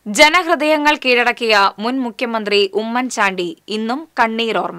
ജനഹൃദയങ്ങൾ കീഴടക്കിയ മുൻ മുഖ്യമന്ത്രി ഉമ്മൻചാണ്ടി ഇന്നും കണ്ണീരോർമ്മ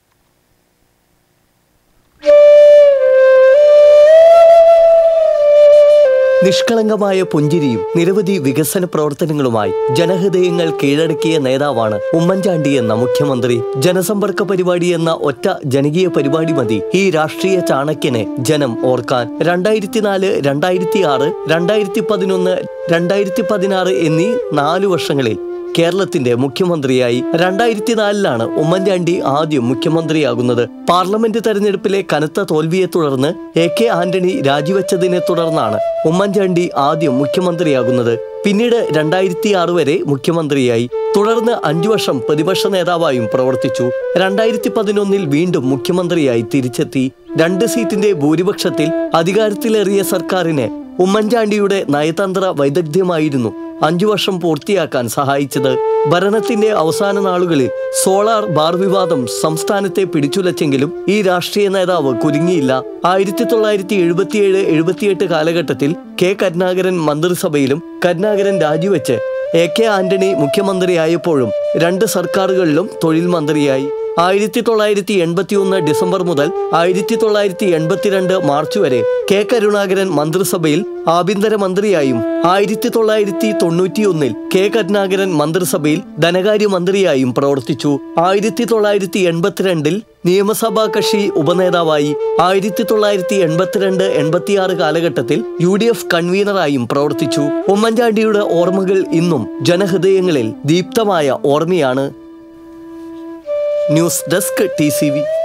നിഷ്കളങ്കമായ പുഞ്ചിരിയും നിരവധി വികസന പ്രവർത്തനങ്ങളുമായി ജനഹൃദയങ്ങൾ കീഴടക്കിയ നേതാവാണ് ഉമ്മൻചാണ്ടി എന്ന മുഖ്യമന്ത്രി ജനസമ്പർക്ക പരിപാടി എന്ന ഒറ്റ ജനകീയ പരിപാടി മതി ഈ രാഷ്ട്രീയ ചാണക്യനെ ജനം ഓർക്കാൻ രണ്ടായിരത്തി നാല് രണ്ടായിരത്തി ആറ് രണ്ടായിരത്തി പതിനൊന്ന് രണ്ടായിരത്തി പതിനാറ് എന്നീ നാലു വർഷങ്ങളിൽ കേരളത്തിന്റെ മുഖ്യമന്ത്രിയായി രണ്ടായിരത്തി നാലിലാണ് ഉമ്മൻചാണ്ടി ആദ്യം മുഖ്യമന്ത്രിയാകുന്നത് പാർലമെന്റ് തെരഞ്ഞെടുപ്പിലെ കനത്ത തോൽവിയെ തുടർന്ന് എ കെ ആന്റണി രാജിവെച്ചതിനെ തുടർന്നാണ് ഉമ്മൻചാണ്ടി ആദ്യം മുഖ്യമന്ത്രിയാകുന്നത് പിന്നീട് രണ്ടായിരത്തി ആറ് വരെ മുഖ്യമന്ത്രിയായി തുടർന്ന് അഞ്ചു വർഷം പ്രതിപക്ഷ നേതാവായും പ്രവർത്തിച്ചു രണ്ടായിരത്തി പതിനൊന്നിൽ വീണ്ടും മുഖ്യമന്ത്രിയായി തിരിച്ചെത്തി രണ്ട് സീറ്റിന്റെ ഭൂരിപക്ഷത്തിൽ അധികാരത്തിലേറിയ സർക്കാരിന് ഉമ്മൻചാണ്ടിയുടെ നയതന്ത്ര വൈദഗ്ധ്യമായിരുന്നു അഞ്ചു വർഷം പൂർത്തിയാക്കാൻ സഹായിച്ചത് ഭരണത്തിന്റെ അവസാന നാളുകളിൽ സോളാർ ബാർ വിവാദം സംസ്ഥാനത്തെ പിടിച്ചുലച്ചെങ്കിലും ഈ രാഷ്ട്രീയ നേതാവ് കുരുങ്ങിയില്ല ആയിരത്തി തൊള്ളായിരത്തി എഴുപത്തിയേഴ് എഴുപത്തിയെട്ട് കാലഘട്ടത്തിൽ കെ കരുണാകരൻ മന്ത്രിസഭയിലും കരുണാകരൻ രാജിവെച്ച് എ കെ ആന്റണി മുഖ്യമന്ത്രിയായപ്പോഴും രണ്ട് സർക്കാരുകളിലും തൊഴിൽ മന്ത്രിയായി ആയിരത്തി തൊള്ളായിരത്തി എൺപത്തി ഒന്ന് ഡിസംബർ മുതൽ ആയിരത്തി തൊള്ളായിരത്തി എൺപത്തിരണ്ട് മാർച്ച് വരെ കെ കരുണാകരൻ മന്ത്രിസഭയിൽ ആഭ്യന്തരമന്ത്രിയായും ആയിരത്തി തൊള്ളായിരത്തി തൊണ്ണൂറ്റിയൊന്നിൽ കെ കരുണാകരൻ മന്ത്രിസഭയിൽ ധനകാര്യമന്ത്രിയായും പ്രവർത്തിച്ചു ആയിരത്തി തൊള്ളായിരത്തി എൺപത്തിരണ്ടിൽ നിയമസഭാ കക്ഷി ഉപനേതാവായി ആയിരത്തി തൊള്ളായിരത്തി എൺപത്തിരണ്ട് എൺപത്തിയാറ് കാലഘട്ടത്തിൽ യു ഡി എഫ് കൺവീനറായും പ്രവർത്തിച്ചു ഉമ്മൻചാണ്ടിയുടെ ഓർമ്മകൾ ഇന്നും ജനഹൃദയങ്ങളിൽ ദീപ്തമായ ഓർമ്മയാണ് ന്യൂസ് ഡെസ്ക് ടി